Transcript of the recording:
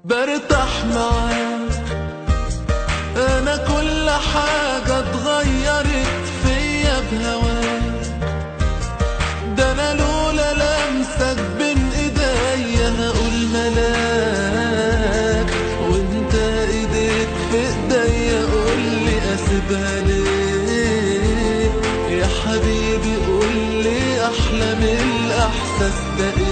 برتاح معاك انا كل حاجة اتغيرت فيا بهواك ده انا لولا لمسك بين ايديا هقول ملاك وانت ايديك في ايديا قول لي اسيبها ليه يا حبيبي قول لي احلى من الاحساس ده